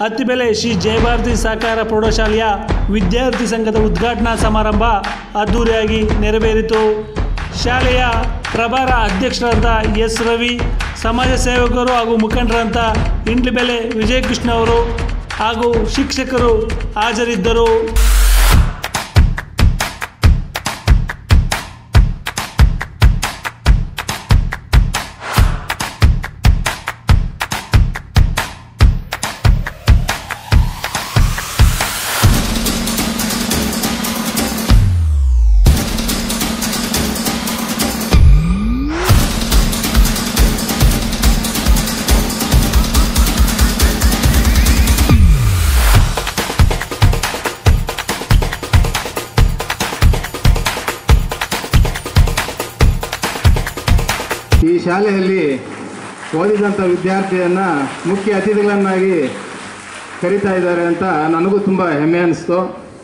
ಅತ್ತಿಬೆಲೆ ಶ್ರೀ ಜಯಭಾರತಿ ಸಹಕಾರ ಪ್ರೌಢಶಾಲೆಯ ವಿದ್ಯಾರ್ಥಿ ಸಂಘದ ಉದ್ಘಾಟನಾ ಸಮಾರಂಭ ಅದ್ದೂರಿಯಾಗಿ ನೆರವೇರಿತು ಶಾಲೆಯ ಪ್ರಭಾರ ಅಧ್ಯಕ್ಷರಾದ ಎಸ್ ರವಿ ಸಮಾಜ ಸೇವಕರು ಹಾಗೂ ಮುಖಂಡರಂತ ಇಂಡ್ಲಿಬೆಲೆ ವಿಜಯಕೃಷ್ಣ ಅವರು ಹಾಗೂ ಶಿಕ್ಷಕರು ಹಾಜರಿದ್ದರು ಈ ಶಾಲೆಯಲ್ಲಿ ಓದಿದಂಥ ವಿದ್ಯಾರ್ಥಿಯನ್ನು ಮುಖ್ಯ ಅತಿಥಿಗಳನ್ನಾಗಿ ಕರೀತಾ ಇದ್ದಾರೆ ಅಂತ ನನಗೂ ತುಂಬ ಹೆಮ್ಮೆ ಅನಿಸ್ತು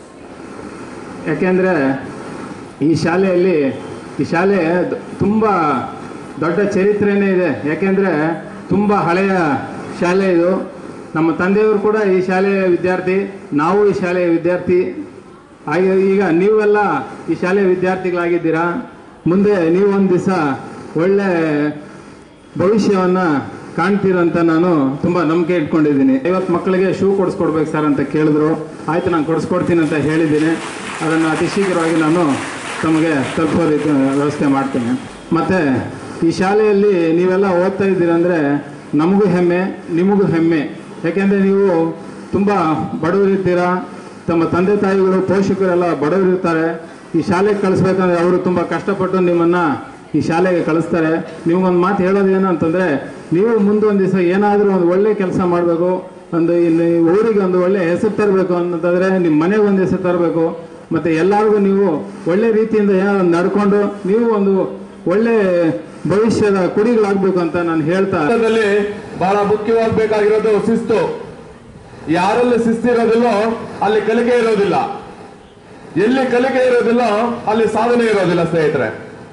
ಯಾಕೆಂದರೆ ಈ ಶಾಲೆಯಲ್ಲಿ ಈ ಶಾಲೆ ದ- ತುಂಬ ದೊಡ್ಡ ಚರಿತ್ರೆನೇ ಇದೆ ಯಾಕೆಂದರೆ ತುಂಬ ಹಳೆಯ ಶಾಲೆ ಇದು ನಮ್ಮ ತಂದೆಯವರು ಕೂಡ ಈ ಶಾಲೆಯ ವಿದ್ಯಾರ್ಥಿ ನಾವು ಈ ಶಾಲೆಯ ವಿದ್ಯಾರ್ಥಿ ಹಾಗೆ ಈಗ ನೀವೆಲ್ಲ ಈ ಶಾಲೆಯ ವಿದ್ಯಾರ್ಥಿಗಳಾಗಿದ್ದೀರಾ ಮುಂದೆ ನೀವು ಒಂದು ದಿವಸ ಒಳ್ಳೆ ಭವಿಷ್ಯವನ್ನು ಕಾಣ್ತೀರಂತ ನಾನು ತುಂಬ ನಂಬಿಕೆ ಇಟ್ಕೊಂಡಿದ್ದೀನಿ ಐವತ್ತು ಮಕ್ಕಳಿಗೆ ಶೂ ಕೊಡಿಸ್ಕೊಡ್ಬೇಕು ಸರ್ ಅಂತ ಕೇಳಿದ್ರು ಆಯಿತು ನಾನು ಕೊಡಿಸ್ಕೊಡ್ತೀನಿ ಅಂತ ಹೇಳಿದ್ದೀನಿ ಅದನ್ನು ಅತಿ ಶೀಘ್ರವಾಗಿ ನಾನು ತಮಗೆ ತಲುಪೋ ರೀತಿ ವ್ಯವಸ್ಥೆ ಮಾಡ್ತೀನಿ ಮತ್ತು ಈ ಶಾಲೆಯಲ್ಲಿ ನೀವೆಲ್ಲ ಓದ್ತಾ ಇದ್ದೀರಂದರೆ ನಮಗೂ ಹೆಮ್ಮೆ ನಿಮಗೂ ಹೆಮ್ಮೆ ಯಾಕೆಂದರೆ ನೀವು ತುಂಬ ಬಡವರಿರ್ತೀರಾ ತಮ್ಮ ತಂದೆ ತಾಯಿಗಳು ಪೋಷಕರೆಲ್ಲ ಬಡವರಿರ್ತಾರೆ ಈ ಶಾಲೆಗೆ ಕಳಿಸ್ಬೇಕಂದ್ರೆ ಅವರು ತುಂಬ ಕಷ್ಟಪಟ್ಟು ನಿಮ್ಮನ್ನು ಈ ಶಾಲೆಗೆ ಕಳಿಸ್ತಾರೆ ನಿಮಗೊಂದು ಮಾತು ಹೇಳೋದು ಏನು ಅಂತಂದರೆ ನೀವು ಮುಂದೊಂದು ದಿವಸ ಏನಾದರೂ ಒಂದು ಒಳ್ಳೆ ಕೆಲಸ ಮಾಡಬೇಕು ಒಂದು ಇಲ್ಲಿ ಊರಿಗೆ ಒಂದು ಒಳ್ಳೆ ಹೆಸರು ತರಬೇಕು ಅಂತಂದರೆ ನಿಮ್ಮ ಮನೆಗೆ ಒಂದು ಹೆಸರು ತರಬೇಕು ಮತ್ತು ಎಲ್ಲರಿಗೂ ನೀವು ಒಳ್ಳೆ ರೀತಿಯಿಂದ ಏನಾದ್ರು ಒಂದು ನಡ್ಕೊಂಡು ನೀವು ಒಂದು ಒಳ್ಳೆ ಭವಿಷ್ಯದ ಕುಡಿಗಳಾಗಬೇಕು ಅಂತ ನಾನು ಹೇಳ್ತಾ ಜೀವನದಲ್ಲಿ ಬಹಳ ಮುಖ್ಯವಾಗಬೇಕಾಗಿರೋದು ಶಿಸ್ತು ಯಾರಲ್ಲಿ ಶಿಸ್ತಿರೋದಿಲ್ಲೋ ಅಲ್ಲಿ ಕಲಿಕೆ ಇರೋದಿಲ್ಲ ಎಲ್ಲಿ ಕಲಿಕೆ ಇರೋದಿಲ್ಲೋ ಅಲ್ಲಿ ಸಾಧನೆ ಇರೋದಿಲ್ಲ ಸ್ನೇಹಿತರೆ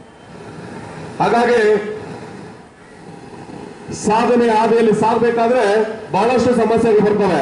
ಹಾಗಾಗಿ ಸಾಧನೆ ಹಾದಿಯಲ್ಲಿ ಸಾಗಬೇಕಾದ್ರೆ ಬಹಳಷ್ಟು ಸಮಸ್ಯೆಗಳು ಬರ್ತವೆ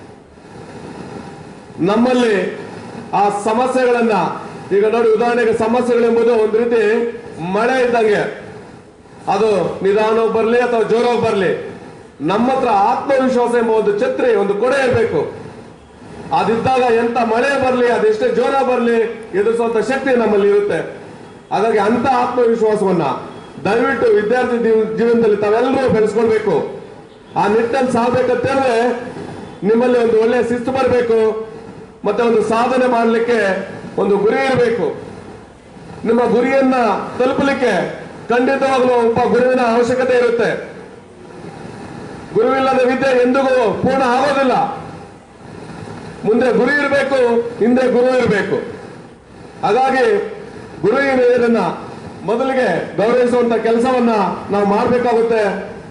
ನಮ್ಮಲ್ಲಿ ಆ ಸಮಸ್ಯೆಗಳನ್ನ ಈಗ ನೋಡಿ ಉದಾಹರಣೆಗೆ ಸಮಸ್ಯೆಗಳೆಂಬುದು ಒಂದು ರೀತಿ ಮಳೆ ಇದ್ದಂಗೆ ಅದು ನಿಧಾನವಾಗಿ ಬರಲಿ ಅಥವಾ ಜೋರಾಗಿ ಬರಲಿ ನಮ್ಮ ಹತ್ರ ಆತ್ಮವಿಶ್ವಾಸ ಎಂಬ ಒಂದು ಛತ್ರಿ ಒಂದು ಕೊಡೆ ಇರಬೇಕು ಅದಿದ್ದಾಗ ಎಂತ ಮಳೆ ಬರಲಿ ಅದೆಷ್ಟೇ ಜೋರ ಬರಲಿ ಎದುರಿಸುವಂತ ಶಕ್ತಿ ನಮ್ಮಲ್ಲಿ ಇರುತ್ತೆ ಹಾಗಾಗಿ ಅಂತ ಆತ್ಮವಿಶ್ವಾಸವನ್ನ ದಯವಿಟ್ಟು ವಿದ್ಯಾರ್ಥಿ ಜೀವ- ಜೀವನದಲ್ಲಿ ತಾವೆಲ್ಲರೂ ಬೆಳೆಸ್ಕೊಳ್ಬೇಕು ಆ ನಿಟ್ಟಲ್ಲಿ ಸಾಗಬೇಕಂತೇಳಿದ್ರೆ ನಿಮ್ಮಲ್ಲಿ ಒಂದು ಒಳ್ಳೆ ಶಿಸ್ತು ಬರಬೇಕು ಮತ್ತೆ ಒಂದು ಸಾಧನೆ ಮಾಡಲಿಕ್ಕೆ ಒಂದು ಗುರಿ ಇರಬೇಕು ನಿಮ್ಮ ಗುರಿಯನ್ನ ತಲುಪಲಿಕ್ಕೆ ಖಂಡಿತವಾಗ್ಲೂ ಒಬ್ಬ ಗುರುವಿನ ಅವಶ್ಯಕತೆ ಇರುತ್ತೆ ಗುರುವಿಲ್ಲದ ವಿದ್ಯೆ ಎಂದಿಗೂ ಪೂರ್ಣ ಆಗೋದಿಲ್ಲ ಮುಂದೆ ಗುರು ಇರಬೇಕು ಹಿಂದೆ ಗುರು ಇರಬೇಕು ಹಾಗಾಗಿ ಗುರು ಹಿರಿಯರನ್ನ ಮೊದಲಿಗೆ ಗೌರವಿಸುವಂತ ಕೆಲಸವನ್ನ ನಾವು ಮಾಡಬೇಕಾಗುತ್ತೆ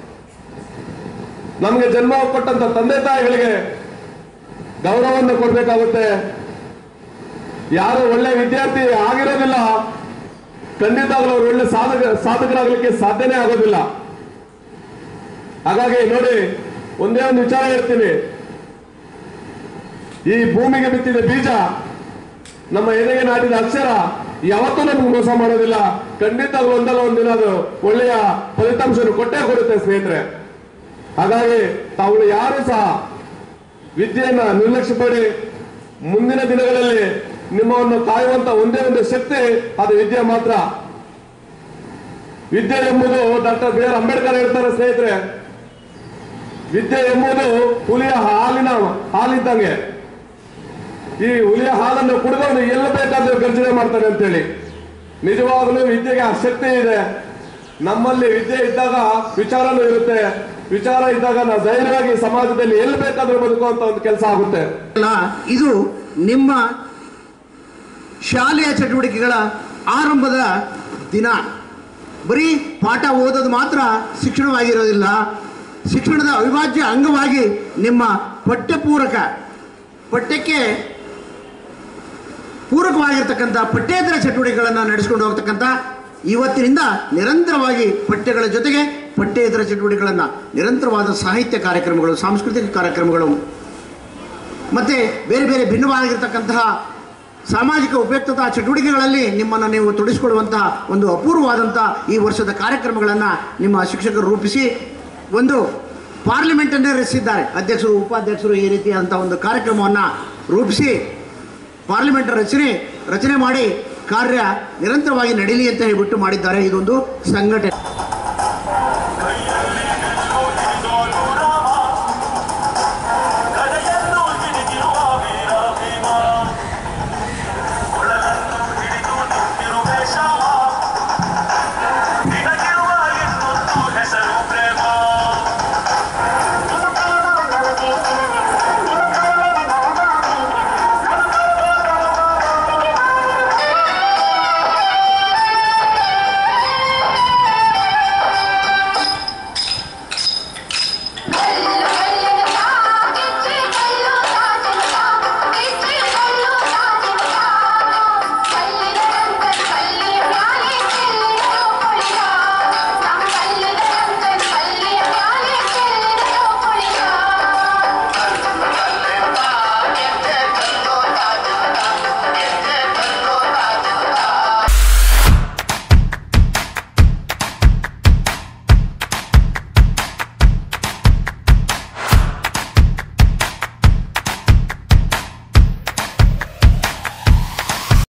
ನಮಗೆ ಜನ್ಮ ಕೊಟ್ಟಂತ ತಂದೆ ತಾಯಿಗಳಿಗೆ ಗೌರವವನ್ನು ಕೊಡಬೇಕಾಗುತ್ತೆ ಯಾರು ಒಳ್ಳೆ ವಿದ್ಯಾರ್ಥಿ ಆಗಿರೋದಿಲ್ಲ ಖಂಡಿತವಾಗ್ಲೂ ಅವ್ರು ಒಳ್ಳೆ ಸಾಧಕ ಸಾಧಕರಾಗಲಿಕ್ಕೆ ಸಾಧ್ಯನೇ ಆಗೋದಿಲ್ಲ ಹಾಗಾಗಿ ನೋಡಿ ಒಂದೇ ಒಂದು ವಿಚಾರ ಹೇಳ್ತೀನಿ ಈ ಭೂಮಿಗೆ ಬಿತ್ತಿದ ಬೀಜ ನಮ್ಮ ಎದೆಗೆ ನಾಟಿದ ಅಕ್ಷರ ಯಾವತ್ತೂ ನಮ್ಗೆ ಮೋಸ ಮಾಡೋದಿಲ್ಲ ಖಂಡಿತವಾಗ್ಲೂ ಒಂದಲ್ಲ ಒಂದಿನ ಅದು ಒಳ್ಳೆಯ ಫಲಿತಾಂಶವನ್ನು ಕೊಟ್ಟೇ ಕೊಡುತ್ತೆ ಸ್ನೇಹಿತರೆ ಹಾಗಾಗಿ ತಾವು ಯಾರು ಸಹ ವಿದ್ಯೆಯನ್ನ ನಿರ್ಲಕ್ಷ್ಯ ಪಡಿ ಮುಂದಿನ ದಿನಗಳಲ್ಲಿ ನಿಮ್ಮನ್ನು ಕಾಯುವಂತ ಒಂದೇ ಒಂದು ಶಕ್ತಿ ಅದು ವಿದ್ಯೆ ಮಾತ್ರ ವಿದ್ಯೆ ಎಂಬುದು ಡಾಕ್ಟರ್ ಬಿ ಆರ್ ಅಂಬೇಡ್ಕರ್ ಹೇಳ್ತಾರೆ ಸ್ನೇಹಿತರೆ ವಿದ್ಯೆ ಎಂಬುದು ಹುಲಿಯ ಹಾಲಿನ ಹಾಲಿದ್ದಂಗೆ ಈ ಹುಲಿಯ ಹಾಲನ್ನು ಕುಡಿದವನು ಎಲ್ಲ ಬೇಕಾದ್ರೂ ಗರ್ಜನೆ ಮಾಡ್ತಾನೆ ಅಂತೇಳಿ ನಿಜವಾಗಲೂ ವಿದ್ಯೆಗೆ ಆ ಶಕ್ತಿ ಇದೆ ನಮ್ಮಲ್ಲಿ ವಿದ್ಯೆ ಇದ್ದಾಗ ವಿಚಾರನೂ ಇರುತ್ತೆ ವಿಚಾರ ಇದ್ದಾಗ ನಾವು ಧೈರ್ಯವಾಗಿ ಸಮಾಜದಲ್ಲಿ ಎಲ್ಲಿ ಬೇಕಾದ್ರೂ ಬದುಕುವಂತ ಒಂದು ಕೆಲಸ ಆಗುತ್ತೆ ಅಲ್ಲ ಇದು ನಿಮ್ಮ ಶಾಲೆಯ ಚಟುವಟಿಕೆಗಳ ಆರಂಭದ ದಿನ ಬರೀ ಪಾಠ ಓದೋದು ಮಾತ್ರ ಶಿಕ್ಷಣವಾಗಿರೋದಿಲ್ಲ ಶಿಕ್ಷಣದ ಅವಿಭಾಜ್ಯ ಅಂಗವಾಗಿ ನಿಮ್ಮ ಪಠ್ಯಪೂರಕ ಪಠ್ಯಕ್ಕೆ ಪೂರಕವಾಗಿರ್ತಕ್ಕಂಥ ಪಠ್ಯೇತರ ಚಟುವಟಿಕೆಗಳನ್ನು ನಡೆಸ್ಕೊಂಡು ಹೋಗ್ತಕ್ಕಂಥ ಇವತ್ತಿನಿಂದ ನಿರಂತರವಾಗಿ ಪಠ್ಯಗಳ ಜೊತೆಗೆ ಪಠ್ಯೇತರ ಚಟುವಟಿಕೆಗಳನ್ನು ನಿರಂತರವಾದ ಸಾಹಿತ್ಯ ಕಾರ್ಯಕ್ರಮಗಳು ಸಾಂಸ್ಕೃತಿಕ ಕಾರ್ಯಕ್ರಮಗಳು ಮತ್ತು ಬೇರೆ ಬೇರೆ ಭಿನ್ನವಾಗಿರ್ತಕ್ಕಂತಹ ಸಾಮಾಜಿಕ ಉಪಯುಕ್ತತಾ ಚಟುವಟಿಕೆಗಳಲ್ಲಿ ನಿಮ್ಮನ್ನು ನೀವು ತೊಡಗಿಸಿಕೊಳ್ಳುವಂತಹ ಒಂದು ಅಪೂರ್ವವಾದಂಥ ಈ ವರ್ಷದ ಕಾರ್ಯಕ್ರಮಗಳನ್ನು ನಿಮ್ಮ ಶಿಕ್ಷಕರು ರೂಪಿಸಿ ಒಂದು ಪಾರ್ಲಿಮೆಂಟನ್ನೇ ರಚಿಸಿದ್ದಾರೆ ಅಧ್ಯಕ್ಷರು ಉಪಾಧ್ಯಕ್ಷರು ಈ ರೀತಿಯಾದಂಥ ಒಂದು ಕಾರ್ಯಕ್ರಮವನ್ನು ರೂಪಿಸಿ ಪಾರ್ಲಿಮೆಂಟ್ ರಚನೆ ರಚನೆ ಮಾಡಿ ಕಾರ್ಯ ನಿರಂತರವಾಗಿ ನಡೀಲಿ ಅಂತ ಹೇಳ್ಬಿಟ್ಟು ಮಾಡಿದ್ದಾರೆ ಇದೊಂದು ಸಂಘಟನೆ